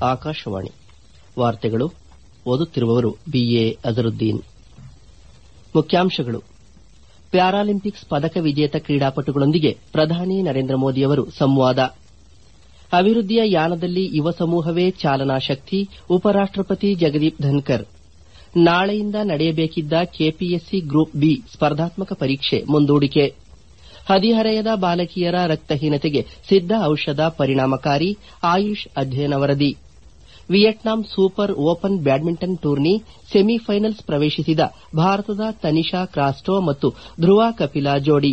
ಆಕಾಶವಾಣಿ ವಾರ್ತೆಗಳು ಓದುತ್ತಿರುವವರು ಬಿಎ ಅಜರುದ್ದೀನ್ ಮುಖ್ಯಾಂಶಗಳು ಪ್ಯಾರಾಲಿಂಪಿಕ್ಸ್ ಪದಕ ವಿಜೇತ ಕ್ರೀಡಾಪಟುಗಳೊಂದಿಗೆ ಪ್ರಧಾನಿ ನರೇಂದ್ರ ಮೋದಿಯವರು ಸಂವಾದ ಅಭಿವೃದ್ಧಿಯ ಯಾನದಲ್ಲಿ ಯುವ ಸಮೂಹವೇ ಚಾಲನಾ ಶಕ್ತಿ ಉಪರಾಷ್ಟಪತಿ ಜಗದೀಪ್ ಧನ್ಕರ್ ನಾಳೆಯಿಂದ ನಡೆಯಬೇಕಿದ್ದ ಕೆಪಿಎಸ್ಸಿ ಗ್ರೂಪ್ ಬಿ ಸ್ಪರ್ಧಾತ್ಮಕ ಪರೀಕ್ಷೆ ಮುಂದೂಡಿಕೆ ಹದಿಹರೆಯದ ಬಾಲಕಿಯರ ರಕ್ತಹೀನತೆಗೆ ಸಿದ್ದ ಔಷಧ ಪರಿಣಾಮಕಾರಿ ಆಯುಷ್ ಅಧ್ಯಯನ ವರದಿ Vietnam super open badminton tourney semifinals ಪ್ರವೇಶಿಸಿದ ಭಾರತದ ತನಿಷಾ ಕ್ರಾಸ್ಟೋ ಮತ್ತು ಧ್ರುವ ಕಪಿಲಾ ಜೋಡಿ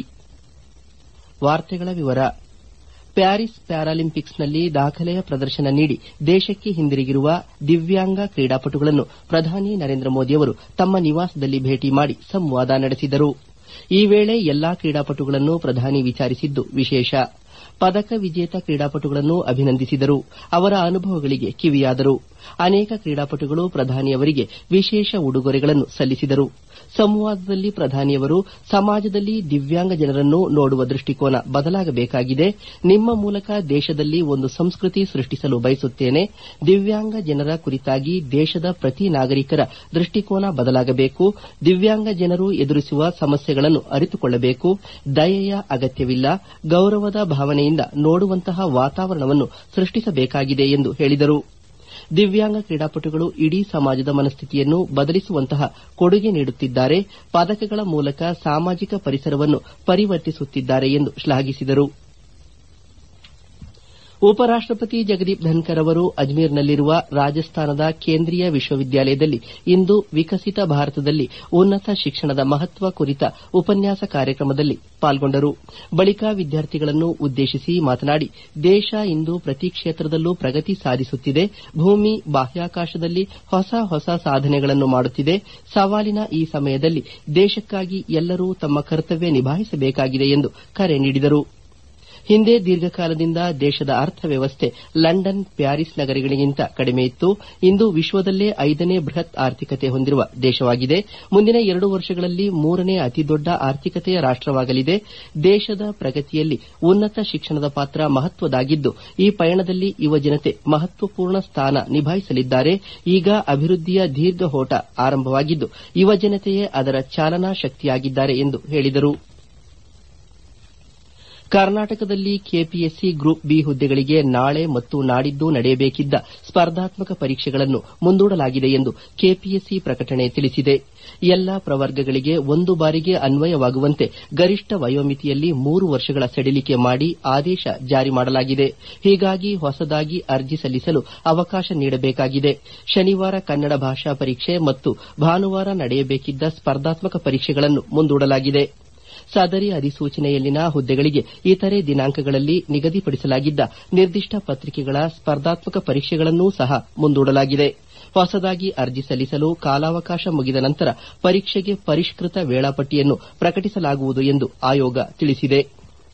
ಪ್ಯಾರಿಸ್ ಪ್ಯಾರಾಲಿಂಪಿಕ್ಸ್ನಲ್ಲಿ ದಾಖಲೆಯ ಪ್ರದರ್ಶನ ನೀಡಿ ದೇಶಕ್ಕೆ ಹಿಂದಿರುಗಿರುವ ದಿವ್ಯಾಂಗ ಕ್ರೀಡಾಪಟುಗಳನ್ನು ಪ್ರಧಾನಿ ನರೇಂದ್ರ ಮೋದಿಯವರು ತಮ್ಮ ನಿವಾಸದಲ್ಲಿ ಭೇಟಿ ಮಾಡಿ ಸಂವಾದ ನಡೆಸಿದರು ಈ ವೇಳೆ ಎಲ್ಲಾ ಕ್ರೀಡಾಪಟುಗಳನ್ನು ಪ್ರಧಾನಿ ವಿಚಾರಿಸಿದ್ದು ವಿಶೇಷ ಪದಕ ವಿಜೇತ ಕ್ರೀಡಾಪಟುಗಳನ್ನು ಅಭಿನಂದಿಸಿದರು ಅವರ ಅನುಭವಗಳಿಗೆ ಕಿವಿಯಾದರು ಅನೇಕ ಕ್ರೀಡಾಪಟುಗಳು ಪ್ರಧಾನಿಯವರಿಗೆ ವಿಶೇಷ ಉಡುಗೊರೆಗಳನ್ನು ಸಲ್ಲಿಸಿದರು ಸಂವಾದದಲ್ಲಿ ಪ್ರಧಾನಿಯವರು ಸಮಾಜದಲ್ಲಿ ದಿವ್ಯಾಂಗ ಜನರನ್ನು ನೋಡುವ ದೃಷ್ಟಿಕೋನ ಬದಲಾಗಬೇಕಾಗಿದೆ ನಿಮ್ಮ ಮೂಲಕ ದೇಶದಲ್ಲಿ ಒಂದು ಸಂಸ್ಕೃತಿ ಸೃಷ್ಟಿಸಲು ಬಯಸುತ್ತೇನೆ ದಿವ್ಯಾಂಗ ಜನರ ಕುರಿತಾಗಿ ದೇಶದ ಪ್ರತಿ ನಾಗರಿಕರ ದೃಷ್ಟಿಕೋನ ಬದಲಾಗಬೇಕು ದಿವ್ಯಾಂಗ ಜನರು ಎದುರಿಸುವ ಸಮಸ್ಯೆಗಳನ್ನು ಅರಿತುಕೊಳ್ಳಬೇಕು ದಯೆಯ ಅಗತ್ಯವಿಲ್ಲ ಗೌರವದ ಭಾವನೆಯಿಂದ ನೋಡುವಂತಹ ವಾತಾವರಣವನ್ನು ಸೃಷ್ಟಿಸಬೇಕಾಗಿದೆ ಎಂದು ಹೇಳಿದರು ದಿವ್ಯಾಂಗ ಕ್ರೀಡಾಪಟುಗಳು ಇಡೀ ಸಮಾಜದ ಮನಸ್ಥಿತಿಯನ್ನು ಬದಲಿಸುವಂತಹ ಕೊಡುಗೆ ನೀಡುತ್ತಿದ್ದಾರೆ ಪದಕಗಳ ಮೂಲಕ ಸಾಮಾಜಿಕ ಪರಿಸರವನ್ನು ಪರಿವರ್ತಿಸುತ್ತಿದ್ದಾರೆ ಎಂದು ಶ್ಲಾಘಿಸಿದರು ಉಪರಾಷ್ಟಪತಿ ಜಗದೀಪ್ ಧನ್ಕರ್ ಅವರು ಅಜ್ಮೀರ್ನಲ್ಲಿರುವ ರಾಜಸ್ಥಾನದ ಕೇಂದ್ರೀಯ ವಿಶ್ವವಿದ್ಯಾಲಯದಲ್ಲಿ ಇಂದು ವಿಕಸಿತ ಭಾರತದಲ್ಲಿ ಉನ್ನತ ಶಿಕ್ಷಣದ ಮಹತ್ವ ಕುರಿತ ಉಪನ್ಯಾಸ ಕಾರ್ಯಕ್ರಮದಲ್ಲಿ ಪಾಲ್ಗೊಂಡರು ಬಳಿಕ ವಿದ್ಯಾರ್ಥಿಗಳನ್ನು ಉದ್ದೇಶಿಸಿ ಮಾತನಾಡಿ ದೇಶ ಇಂದು ಪ್ರತಿ ಕ್ಷೇತ್ರದಲ್ಲೂ ಪ್ರಗತಿ ಸಾಧಿಸುತ್ತಿದೆ ಭೂಮಿ ಬಾಹ್ಯಾಕಾಶದಲ್ಲಿ ಹೊಸ ಹೊಸ ಸಾಧನೆಗಳನ್ನು ಮಾಡುತ್ತಿದೆ ಸವಾಲಿನ ಈ ಸಮಯದಲ್ಲಿ ದೇಶಕ್ಕಾಗಿ ಎಲ್ಲರೂ ತಮ್ಮ ಕರ್ತವ್ಯ ನಿಭಾಯಿಸಬೇಕಾಗಿದೆ ಎಂದು ಕರೆ ನೀಡಿದರು ಹಿಂದೆ ದೀರ್ಘಕಾಲದಿಂದ ದೇಶದ ಅರ್ಥವ್ಯವಸ್ಥೆ ಲಂಡನ್ ಪ್ಯಾರಿಸ್ ನಗರಗಳಿಗಿಂತ ಕಡಿಮೆಯಿತ್ತು ಇಂದು ವಿಶ್ವದಲ್ಲೇ ಐದನೇ ಬೃಹತ್ ಆರ್ಥಿಕತೆ ಹೊಂದಿರುವ ದೇಶವಾಗಿದೆ ಮುಂದಿನ ಎರಡು ವರ್ಷಗಳಲ್ಲಿ ಮೂರನೇ ಅತಿದೊಡ್ಡ ಆರ್ಥಿಕತೆಯ ರಾಷ್ಟವಾಗಲಿದೆ ದೇಶದ ಪ್ರಗತಿಯಲ್ಲಿ ಉನ್ನತ ಶಿಕ್ಷಣದ ಪಾತ್ರ ಮಹತ್ವದಾಗಿದ್ದು ಈ ಪಯಣದಲ್ಲಿ ಯುವಜನತೆ ಮಹತ್ವಪೂರ್ಣ ಸ್ಥಾನ ನಿಭಾಯಿಸಲಿದ್ದಾರೆ ಈಗ ಅಭಿವೃದ್ಧಿಯ ದೀರ್ಘ ಹೋಟ ಆರಂಭವಾಗಿದ್ದು ಯುವಜನತೆಯೇ ಅದರ ಚಾಲನಾ ಶಕ್ತಿಯಾಗಿದ್ದಾರೆ ಎಂದು ಹೇಳಿದರು ಕರ್ನಾಟಕದಲ್ಲಿ ಕೆಪಿಎಸ್ಸಿ ಗ್ರೂಪ್ ಬಿ ಹುದ್ದೆಗಳಿಗೆ ನಾಳೆ ಮತ್ತು ನಾಡಿದ್ದು ನಡೆಯಬೇಕಿದ್ದ ಸ್ಪರ್ಧಾತ್ಮಕ ಪರೀಕ್ಷೆಗಳನ್ನು ಮುಂದೂಡಲಾಗಿದೆ ಎಂದು ಕೆಪಿಎಸ್ಸಿ ಪ್ರಕಟಣೆ ತಿಳಿಸಿದೆ ಎಲ್ಲಾ ಪ್ರವರ್ಗಗಳಿಗೆ ಒಂದು ಬಾರಿಗೆ ಅನ್ವಯವಾಗುವಂತೆ ಗರಿಷ್ಠ ವಯೋಮಿತಿಯಲ್ಲಿ ಮೂರು ವರ್ಷಗಳ ಸಡಿಲಿಕೆ ಮಾಡಿ ಆದೇಶ ಜಾರಿ ಮಾಡಲಾಗಿದೆ ಹೀಗಾಗಿ ಹೊಸದಾಗಿ ಅರ್ಜಿ ಸಲ್ಲಿಸಲು ಅವಕಾಶ ನೀಡಬೇಕಾಗಿದೆ ಶನಿವಾರ ಕನ್ನಡ ಭಾಷಾ ಪರೀಕ್ಷೆ ಮತ್ತು ಭಾನುವಾರ ನಡೆಯಬೇಕಿದ್ದ ಸ್ಪರ್ಧಾತ್ಮಕ ಪರೀಕ್ಷೆಗಳನ್ನು ಮುಂದೂಡಲಾಗಿದೆ ಸದರಿ ಅಧಿಸೂಚನೆಯಲ್ಲಿನ ಹುದ್ದೆಗಳಿಗೆ ಇತರೆ ದಿನಾಂಕಗಳಲ್ಲಿ ನಿಗದಿಪಡಿಸಲಾಗಿದ್ದ ನಿರ್ದಿಷ್ಟ ಪತ್ರಿಕೆಗಳ ಸ್ಪರ್ಧಾತ್ಮಕ ಪರೀಕ್ಷೆಗಳನ್ನೂ ಸಹ ಮುಂದೂಡಲಾಗಿದೆ ಹೊಸದಾಗಿ ಅರ್ಜಿ ಸಲ್ಲಿಸಲು ಕಾಲಾವಕಾಶ ಮುಗಿದ ನಂತರ ಪರೀಕ್ಷೆಗೆ ಪರಿಷ್ಕೃತ ವೇಳಾಪಟ್ಟಿಯನ್ನು ಪ್ರಕಟಿಸಲಾಗುವುದು ಎಂದು ಆಯೋಗ ತಿಳಿಸಿದೆ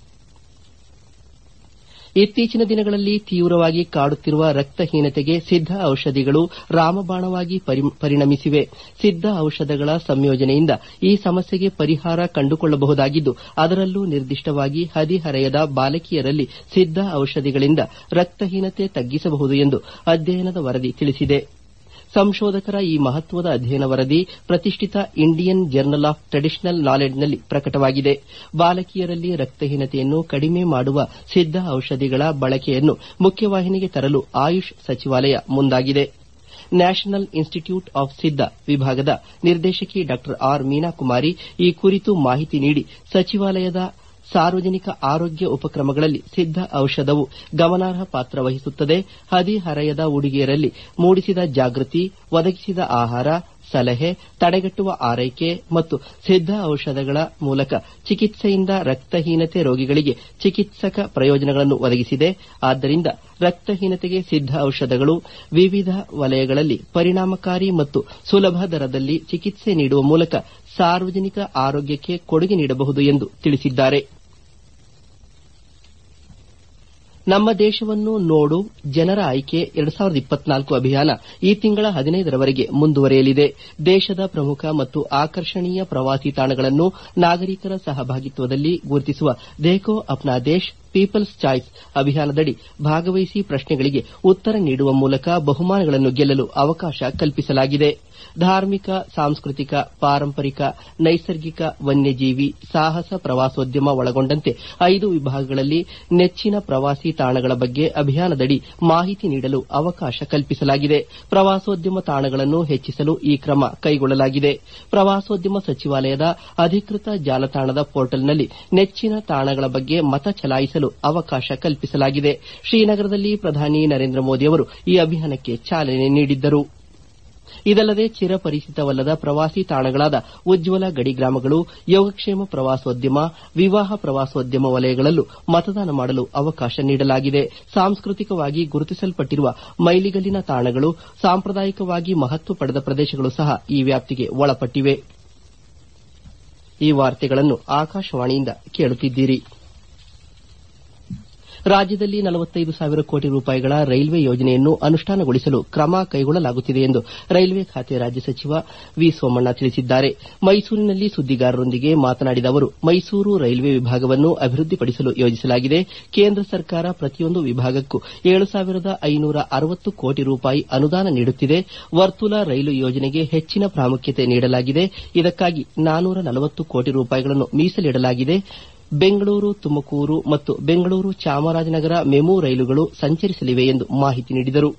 ಇತ್ತೀಚಿನ ದಿನಗಳಲ್ಲಿ ತೀವ್ರವಾಗಿ ಕಾಡುತ್ತಿರುವ ರಕ್ತಹೀನತೆಗೆ ಸಿದ್ದ ಔಷಧಿಗಳು ರಾಮಬಾಣವಾಗಿ ಪರಿಣಮಿಸಿವೆ ಸಿದ್ದ ಔಷಧಗಳ ಸಂಯೋಜನೆಯಿಂದ ಈ ಸಮಸ್ಯೆಗೆ ಪರಿಹಾರ ಕಂಡುಕೊಳ್ಳಬಹುದಾಗಿದ್ದು ಅದರಲ್ಲೂ ನಿರ್ದಿಷ್ಟವಾಗಿ ಹದಿಹರೆಯದ ಬಾಲಕಿಯರಲ್ಲಿ ಸಿದ್ದ ಔಷಧಿಗಳಿಂದ ರಕ್ತಹೀನತೆ ತಗ್ಗಿಸಬಹುದು ಎಂದು ಅಧ್ಯಯನದ ವರದಿ ತಿಳಿಸಿದೆ ಸಂಶೋಧಕರ ಈ ಮಹತ್ವದ ಅಧ್ಯಯನ ವರದಿ ಪ್ರತಿಷ್ಠಿತ ಇಂಡಿಯನ್ ಜರ್ನಲ್ ಆಫ್ ಟ್ರೆಡಿಷನಲ್ ನಾಲೆಡ್ಜ್ನಲ್ಲಿ ಪ್ರಕಟವಾಗಿದೆ ಬಾಲಕಿಯರಲ್ಲಿ ರಕ್ತಹೀನತೆಯನ್ನು ಕಡಿಮೆ ಮಾಡುವ ಸಿದ್ದ ಔಷಧಿಗಳ ಬಳಕೆಯನ್ನು ಮುಖ್ಯವಾಹಿನಿಗೆ ತರಲು ಆಯುಷ್ ಸಚಿವಾಲಯ ಮುಂದಾಗಿದೆ ನ್ಯಾಷನಲ್ ಇನ್ಸ್ಟಿಟ್ಯೂಟ್ ಆಫ್ ಸಿದ್ದ ವಿಭಾಗದ ನಿರ್ದೇಶಕಿ ಡಾ ಆರ್ ಮೀನಾಕುಮಾರಿ ಈ ಕುರಿತು ಮಾಹಿತಿ ನೀಡಿ ಸಚಿವಾಲಯದ ಸಾರ್ವಜನಿಕ ಆರೋಗ್ಯ ಉಪಕ್ರಮಗಳಲ್ಲಿ ಸಿದ್ದ ಔಷಧವು ಗಮನಾರ್ಹ ಪಾತ್ರ ವಹಿಸುತ್ತದೆ ಹದಿಹರೆಯದ ಹುಡುಗಿಯರಲ್ಲಿ ಮೂಡಿಸಿದ ಜಾಗೃತಿ ಒದಗಿಸಿದ ಆಹಾರ ಸಲಹೆ ತಡೆಗಟ್ಟುವ ಆರೈಕೆ ಮತ್ತು ಸಿದ್ದ ಔಷಧಗಳ ಮೂಲಕ ಚಿಕಿತ್ಸೆಯಿಂದ ರಕ್ತಹೀನತೆ ರೋಗಿಗಳಿಗೆ ಚಿಕಿತ್ಸಕ ಪ್ರಯೋಜನಗಳನ್ನು ಒದಗಿಸಿದೆ ಆದ್ದರಿಂದ ರಕ್ತಹೀನತೆಗೆ ಸಿದ್ದ ಔಷಧಗಳು ವಿವಿಧ ವಲಯಗಳಲ್ಲಿ ಪರಿಣಾಮಕಾರಿ ಮತ್ತು ಸುಲಭ ದರದಲ್ಲಿ ಚಿಕಿತ್ಸೆ ನೀಡುವ ಮೂಲಕ ಸಾರ್ವಜನಿಕ ಆರೋಗ್ಯಕ್ಕೆ ಕೊಡುಗೆ ನೀಡಬಹುದು ಎಂದು ತಿಳಿಸಿದ್ದಾರೆ ನಮ್ಮ ದೇಶವನ್ನು ನೋಡು ಜನರ ಆಯ್ಕೆ ಎರಡು ಸಾವಿರದ ಇಪ್ಪತ್ನಾಲ್ಕು ಅಭಿಯಾನ ಈ ತಿಂಗಳ ಹದಿನೈದರವರೆಗೆ ಮುಂದುವರೆಯಲಿದೆ ದೇಶದ ಪ್ರಮುಖ ಮತ್ತು ಆಕರ್ಷಣೀಯ ಪ್ರವಾಸಿ ತಾಣಗಳನ್ನು ನಾಗರಿಕರ ಸಹಭಾಗಿತ್ವದಲ್ಲಿ ಗುರುತಿಸುವ ದೇಖೋ ಅಪ್ನಾ ದೇಶ್ ಪೀಪಲ್ಸ್ ಚಾಯ್ಸ್ ಅಭಿಯಾನದಡಿ ಭಾಗವಹಿಸಿ ಪ್ರಶ್ನೆಗಳಿಗೆ ಉತ್ತರ ನೀಡುವ ಮೂಲಕ ಬಹುಮಾನಗಳನ್ನು ಗೆಲ್ಲಲು ಅವಕಾಶ ಕಲ್ಪಿಸಲಾಗಿದೆ ಧಾರ್ಮಿಕ ಸಾಂಸ್ಕೃತಿಕ ಪಾರಂಪರಿಕ ನೈಸರ್ಗಿಕ ವನ್ಯಜೀವಿ ಸಾಹಸ ಪ್ರವಾಸೋದ್ಯಮ ಒಳಗೊಂಡಂತೆ ಐದು ವಿಭಾಗಗಳಲ್ಲಿ ನೆಚ್ಚಿನ ಪ್ರವಾಸಿ ತಾಣಗಳ ಬಗ್ಗೆ ಅಭಿಯಾನದಡಿ ಮಾಹಿತಿ ನೀಡಲು ಅವಕಾಶ ಕಲ್ಪಿಸಲಾಗಿದೆ ಪ್ರವಾಸೋದ್ಯಮ ತಾಣಗಳನ್ನು ಹೆಚ್ಚಿಸಲು ಈ ಕ್ರಮ ಕೈಗೊಳ್ಳಲಾಗಿದೆ ಪ್ರವಾಸೋದ್ಯಮ ಸಚಿವಾಲಯದ ಅಧಿಕೃತ ಜಾಲತಾಣದ ಪೋರ್ಟಲ್ನಲ್ಲಿ ನೆಚ್ಚಿನ ತಾಣಗಳ ಬಗ್ಗೆ ಮತ ಚಲಾಯಿಸಲು ಅವಕಾಶ ಕಲ್ಪಿಸಲಾಗಿದೆ ಶ್ರೀನಗರದಲ್ಲಿ ಪ್ರಧಾನಿ ನರೇಂದ್ರ ಮೋದಿ ಅವರು ಈ ಅಭಿಯಾನಕ್ಕೆ ಚಾಲನೆ ನೀಡಿದ್ದರು ಇದಲ್ಲದೆ ಚಿರಪರಿಚಿತವಲ್ಲದ ಪ್ರವಾಸಿ ತಾಣಗಳಾದ ಉಜ್ವಲ ಗಡಿ ಗ್ರಾಮಗಳು ಯೋಗಕ್ಷೇಮ ಪ್ರವಾಸೋದ್ಯಮ ವಿವಾಹ ಪ್ರವಾಸೋದ್ಯಮ ವಲಯಗಳಲ್ಲೂ ಮತದಾನ ಮಾಡಲು ಅವಕಾಶ ನೀಡಲಾಗಿದೆ ಸಾಂಸ್ಕೃತಿಕವಾಗಿ ಗುರುತಿಸಲ್ಪಟ್ಟಿರುವ ಮೈಲಿಗಲ್ಲಿನ ತಾಣಗಳು ಸಾಂಪ್ರದಾಯಿಕವಾಗಿ ಮಹತ್ವ ಪಡೆದ ಪ್ರದೇಶಗಳು ಸಹ ಈ ವ್ಯಾಪ್ತಿಗೆ ಒಳಪಟ್ಟಿವೆ ಈ ವಾರ್ತೆಗಳನ್ನು ಆಕಾಶವಾಣಿಯಿಂದ ಕೇಳುತ್ತಿದ್ದೀರಿ ರಾಜ್ಯದಲ್ಲಿ ನಲವತ್ತೈದು ಸಾವಿರ ಕೋಟಿ ರೂಪಾಯಿಗಳ ರೈಲ್ವೆ ಯೋಜನೆಯನ್ನು ಅನುಷ್ಠಾನಗೊಳಿಸಲು ಕ್ರಮ ಕೈಗೊಳ್ಳಲಾಗುತ್ತಿದೆ ಎಂದು ರೈಲ್ವೆ ಖಾತೆ ರಾಜ್ಯ ಸಚಿವ ವಿ ಸೋಮಣ್ಣ ತಿಳಿಸಿದ್ದಾರೆ ಮೈಸೂರಿನಲ್ಲಿ ಸುದ್ದಿಗಾರರೊಂದಿಗೆ ಮಾತನಾಡಿದ ಅವರು ಮೈಸೂರು ರೈಲ್ವೆ ವಿಭಾಗವನ್ನು ಅಭಿವೃದ್ಧಿಪಡಿಸಲು ಯೋಜಿಸಲಾಗಿದೆ ಕೇಂದ್ರ ಸರ್ಕಾರ ಪ್ರತಿಯೊಂದು ವಿಭಾಗಕ್ಕೂ ಏಳು ಸಾವಿರದ ಐನೂರ ಅರವತ್ತು ಕೋಟಿ ರೂಪಾಯಿ ಅನುದಾನ ನೀಡುತ್ತಿದೆ ವರ್ತುಲ ರೈಲು ಯೋಜನೆಗೆ ಹೆಚ್ಚಿನ ಪ್ರಾಮುಖ್ಯತೆ ನೀಡಲಾಗಿದೆ ಇದಕ್ಕಾಗಿ ನಾನೂರ ನಲವತ್ತು ಕೋಟಿ ರೂಪಾಯಿಗಳನ್ನು ಮೀಸಲಿಡಲಾಗಿದೆ ಬೆಂಗಳೂರು ತುಮಕೂರು ಮತ್ತು ಬೆಂಗಳೂರು ಚಾಮರಾಜನಗರ ಮೆಮು ರೈಲುಗಳು ಸಂಚರಿಸಲಿವೆ ಎಂದು ಮಾಹಿತಿ ನೀಡಿದರು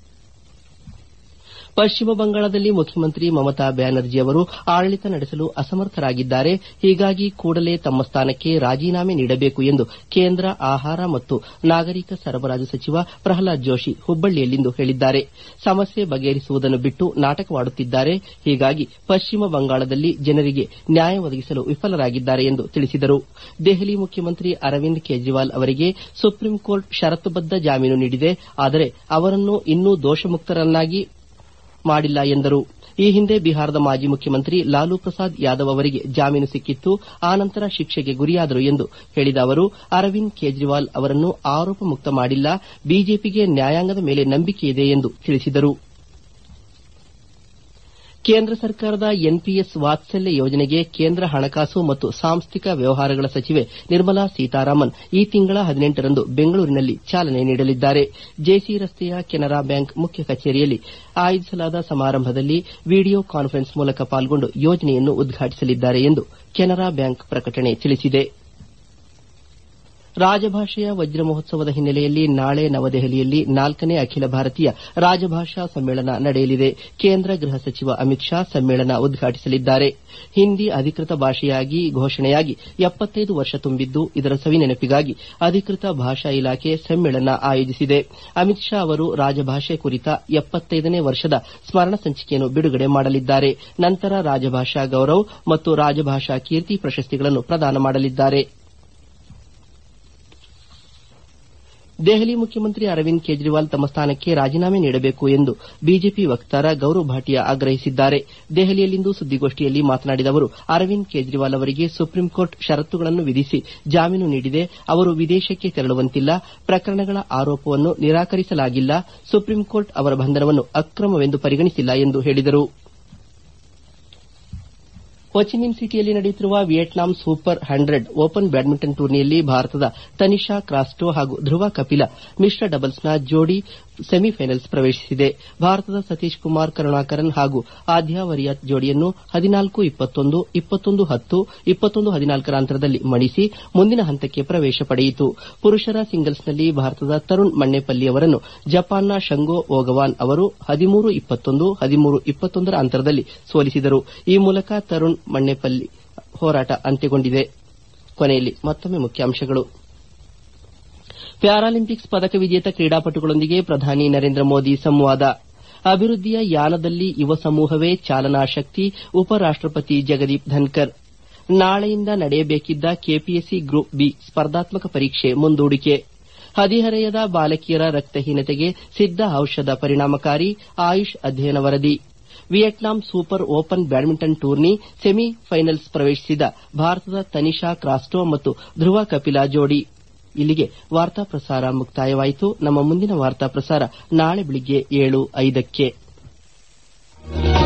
ಪಶ್ಚಿಮ ಬಂಗಾಳದಲ್ಲಿ ಮುಖ್ಯಮಂತ್ರಿ ಮಮತಾ ಬ್ಯಾನರ್ಜಿ ಅವರು ಆಡಳಿತ ನಡೆಸಲು ಅಸಮರ್ಥರಾಗಿದ್ದಾರೆ ಹೀಗಾಗಿ ಕೂಡಲೇ ತಮ್ಮ ಸ್ಥಾನಕ್ಕೆ ರಾಜೀನಾಮೆ ನೀಡಬೇಕು ಎಂದು ಕೇಂದ್ರ ಆಹಾರ ಮತ್ತು ನಾಗರಿಕ ಸರಬರಾಜು ಸಚಿವ ಪ್ರಹ್ಲಾದ್ ಜೋಶಿ ಹುಬ್ಬಳ್ಳಿಯಲ್ಲಿಂದು ಹೇಳಿದ್ದಾರೆ ಸಮಸ್ಯೆ ಬಗೆಹರಿಸುವುದನ್ನು ಬಿಟ್ಟು ನಾಟಕವಾಡುತ್ತಿದ್ದಾರೆ ಹೀಗಾಗಿ ಪಶ್ಚಿಮ ಬಂಗಾಳದಲ್ಲಿ ಜನರಿಗೆ ನ್ಯಾಯ ಒದಗಿಸಲು ವಿಫಲರಾಗಿದ್ದಾರೆ ಎಂದು ತಿಳಿಸಿದರು ದೆಹಲಿ ಮುಖ್ಯಮಂತ್ರಿ ಅರವಿಂದ್ ಕೇಜ್ರಿವಾಲ್ ಅವರಿಗೆ ಸುಪ್ರೀಂ ಕೋರ್ಟ್ ಷರತ್ತುಬದ್ದ ಜಾಮೀನು ನೀಡಿದೆ ಆದರೆ ಅವರನ್ನು ಇನ್ನೂ ದೋಷಮುಕ್ತರನ್ನಾಗಿ ಮಾಡಿಲ್ಲ ಎಂದರು ಈ ಹಿಂದೆ ಬಿಹಾರದ ಮಾಜಿ ಮುಖ್ಯಮಂತ್ರಿ ಲಾಲೂ ಪ್ರಸಾದ್ ಯಾದವ್ ಅವರಿಗೆ ಜಾಮೀನು ಸಿಕ್ಕಿತ್ತು ಆ ನಂತರ ಶಿಕ್ಷೆಗೆ ಗುರಿಯಾದರು ಎಂದು ಹೇಳಿದ ಅವರು ಅರವಿಂದ್ ಕೇಜ್ರಿವಾಲ್ ಅವರನ್ನು ಆರೋಪ ಮುಕ್ತ ಮಾಡಿಲ್ಲ ಬಿಜೆಪಿಗೆ ನ್ಯಾಯಾಂಗದ ಮೇಲೆ ನಂಬಿಕೆಯಿದೆ ಎಂದು ತಿಳಿಸಿದರು ಕೇಂದ್ರ ಸರ್ಕಾರದ ಎನ್ಪಿಎಸ್ ವಾತ್ಸಲ್ಯ ಯೋಜನೆಗೆ ಕೇಂದ್ರ ಹಣಕಾಸು ಮತ್ತು ಸಾಂಸ್ಥಿಕ ವ್ಯವಹಾರಗಳ ಸಚಿವೆ ನಿರ್ಮಲಾ ಸೀತಾರಾಮನ್ ಈ ತಿಂಗಳ ಹದಿನೆಂಟರಂದು ಬೆಂಗಳೂರಿನಲ್ಲಿ ಚಾಲನೆ ನೀಡಲಿದ್ದಾರೆ ಜೆಸಿ ರಸ್ತೆಯ ಕೆನರಾ ಬ್ಯಾಂಕ್ ಮುಖ್ಯ ಕಚೇರಿಯಲ್ಲಿ ಆಯೋಜಿಸಲಾದ ಸಮಾರಂಭದಲ್ಲಿ ವಿಡಿಯೋ ಕಾನ್ಫರೆನ್ಸ್ ಮೂಲಕ ಪಾಲ್ಗೊಂಡು ಯೋಜನೆಯನ್ನು ಉದ್ಘಾಟಿಸಲಿದ್ದಾರೆ ಎಂದು ಕೆನರಾ ಬ್ಯಾಂಕ್ ಪ್ರಕಟಣೆ ತಿಳಿಸಿದೆ ರಾಜಭಾಷೆಯ ವಜ್ರ ಮಹೋತ್ಸವದ ಹಿನ್ನೆಲೆಯಲ್ಲಿ ನಾಳೆ ನವದೆಹಲಿಯಲ್ಲಿ ನಾಲ್ಕನೇ ಅಖಿಲ ಭಾರತೀಯ ರಾಜಭಾಷಾ ಸಮ್ಮೇಳನ ನಡೆಯಲಿದೆ ಕೇಂದ್ರ ಗೃಹ ಸಚಿವ ಅಮಿತ್ ಶಾ ಸಮ್ಮೇಳನ ಉದ್ಘಾಟಿಸಲಿದ್ದಾರೆ ಹಿಂದಿ ಅಧಿಕೃತ ಭಾಷೆಯಾಗಿ ಘೋಷಣೆಯಾಗಿ ಎಪ್ಪತ್ತೈದು ವರ್ಷ ತುಂಬಿದ್ದು ಇದರ ಸವಿನೆನಪಿಗಾಗಿ ಅಧಿಕೃತ ಭಾಷಾ ಇಲಾಖೆ ಸಮ್ಮೇಳನ ಆಯೋಜಿಸಿದೆ ಅಮಿತ್ ಶಾ ಅವರು ರಾಜಭಾಷೆ ಕುರಿತ ಎಪ್ಪತ್ತೈದನೇ ವರ್ಷದ ಸ್ಮರಣ ಸಂಚಿಕೆಯನ್ನು ಬಿಡುಗಡೆ ಮಾಡಲಿದ್ದಾರೆ ನಂತರ ರಾಜಭಾಷಾ ಗೌರವ್ ಮತ್ತು ರಾಜಭಾಷಾ ಕೀರ್ತಿ ಪ್ರಶಸ್ತಿಗಳನ್ನು ಪ್ರದಾನ ಮಾಡಲಿದ್ದಾರೆ ದೆಹಲಿ ಮುಖ್ಯಮಂತ್ರಿ ಅರವಿಂದ್ ಕೇಜ್ರಿವಾಲ್ ತಮ್ಮ ಸ್ಥಾನಕ್ಕೆ ರಾಜೀನಾಮೆ ನೀಡಬೇಕು ಎಂದು ಬಿಜೆಪಿ ವಕ್ತಾರ ಗೌರವ್ ಭಾಟಿಯಾ ಆಗ್ರಹಿಸಿದ್ದಾರೆ ದೆಹಲಿಯಲ್ಲಿಂದು ಸುದ್ದಿಗೋಷ್ಠಿಯಲ್ಲಿ ಮಾತನಾಡಿದ ಅವರು ಅರವಿಂದ್ ಕೇಜ್ರಿವಾಲ್ ಅವರಿಗೆ ಸುಪ್ರೀಂ ಕೋರ್ಟ್ ಷರತ್ತುಗಳನ್ನು ವಿಧಿಸಿ ಜಾಮೀನು ನೀಡಿದೆ ಅವರು ವಿದೇಶಕ್ಕೆ ತೆರಳುವಂತಿಲ್ಲ ಪ್ರಕರಣಗಳ ಆರೋಪವನ್ನು ನಿರಾಕರಿಸಲಾಗಿಲ್ಲ ಸುಪ್ರೀಂ ಕೋರ್ಟ್ ಅವರ ಬಂಧನವನ್ನು ಅಕ್ರಮವೆಂದು ಪರಿಗಣಿಸಿಲ್ಲ ಎಂದು ಹೇಳಿದರು ಹೊಚಿಮಿನ್ ಸಿಟಿಯಲ್ಲಿ ನಡೆಯುತ್ತಿರುವ Vietnam super hundred open badminton ಟೂರ್ನಿಯಲ್ಲಿ ಭಾರತದ ತನಿಷಾ ಕ್ರಾಸ್ಟೋ ಹಾಗೂ ಧ್ರುವ ಕಪಿಲ ಮಿಶ್ರ ಡಬಲ್ಸ್ನ ಜೋಡಿ ಸೆಮಿಫೈನಲ್ಸ್ ಪ್ರವೇಶಿಸಿದೆ ಭಾರತದ ಸತೀಶ್ ಕುಮಾರ್ ಕರುಣಾಕರನ್ ಹಾಗೂ ಆದ್ಯಾ ವರಿಯತ್ ಜೋಡಿಯನ್ನು ಹದಿನಾಲ್ಕು ಇಪ್ಪತ್ತೊಂದು ಇಪ್ಪತ್ತೊಂದು ಹತ್ತು ಇಪ್ಪತ್ತೊಂದು ಹದಿನಾಲ್ಕರ ಅಂತರದಲ್ಲಿ ಮಣಿಸಿ ಮುಂದಿನ ಹಂತಕ್ಕೆ ಪ್ರವೇಶ ಪಡೆಯಿತು ಪುರುಷರ ಸಿಂಗಲ್ಸ್ನಲ್ಲಿ ಭಾರತದ ತರುಣ್ ಮಣ್ಣೆಪಲ್ಲಿ ಅವರನ್ನು ಜಪಾನ್ನ ಶಂಗೋ ಓಗವಾನ್ ಅವರು ಹದಿಮೂರು ಇಪ್ಪತ್ತೊಂದು ಹದಿಮೂರು ಇಪ್ಪತ್ತೊಂದರ ಅಂತರದಲ್ಲಿ ಸೋಲಿಸಿದರು ಈ ಮೂಲಕ ತರುಣ್ ಮಣ್ಣೆಪಲ್ಲಿ ಹೋರಾಟ ಅಂತ್ಯಗೊಂಡಿದೆ ಕೊನೆಯಲ್ಲಿ ಮತ್ತೊಮ್ಮೆ ಮುಖ್ಯಾಂಶಗಳು ಪ್ಯಾರಾಲಿಂಪಿಕ್ಸ್ ಪದಕ ವಿಜೇತ ಕ್ರೀಡಾಪಟುಗಳೊಂದಿಗೆ ಪ್ರಧಾನಿ ನರೇಂದ್ರ ಮೋದಿ ಸಂವಾದ ಅಭಿವೃದ್ಧಿಯ ಯಾನದಲ್ಲಿ ಯುವ ಸಮೂಹವೇ ಚಾಲನಾ ಶಕ್ತಿ ಉಪರಾಷ್ಟಪತಿ ಜಗದೀಪ್ ಧನ್ಕರ್ ನಾಳೆಯಿಂದ ನಡೆಯಬೇಕಿದ್ದ ಕೆಪಿಎಸ್ಸಿ ಗ್ರೂಪ್ ಬಿ ಸ್ಪರ್ಧಾತ್ಮಕ ಪರೀಕ್ಷೆ ಮುಂದೂಡಿಕೆ ಹದಿಹರೆಯದ ಬಾಲಕಿಯರ ರಕ್ತಹೀನತೆಗೆ ಸಿದ್ದ ಔಷಧ ಪರಿಣಾಮಕಾರಿ ಆಯುಷ್ ಅಧ್ಯಯನ ವರದಿ Vietnam super open badminton tourney semifinals ಪ್ರವೇಶಿಸಿದ ಭಾರತದ ತನಿಷಾ ಕ್ರಾಸ್ಟೋ ಮತ್ತು ಧ್ರುವ ಕಪಿಲಾ ಜೋಡಿ ಇಲ್ಲಿಗೆ ವಾರ್ತಾ ಪ್ರಸಾರ ಮುಕ್ತಾಯವಾಯಿತು ನಮ್ಮ ಮುಂದಿನ ವಾರ್ತಾ ಪ್ರಸಾರ ನಾಳೆ ಬೆಳಿಗ್ಗೆ ಏಳು ಐದಕ್ಕೆ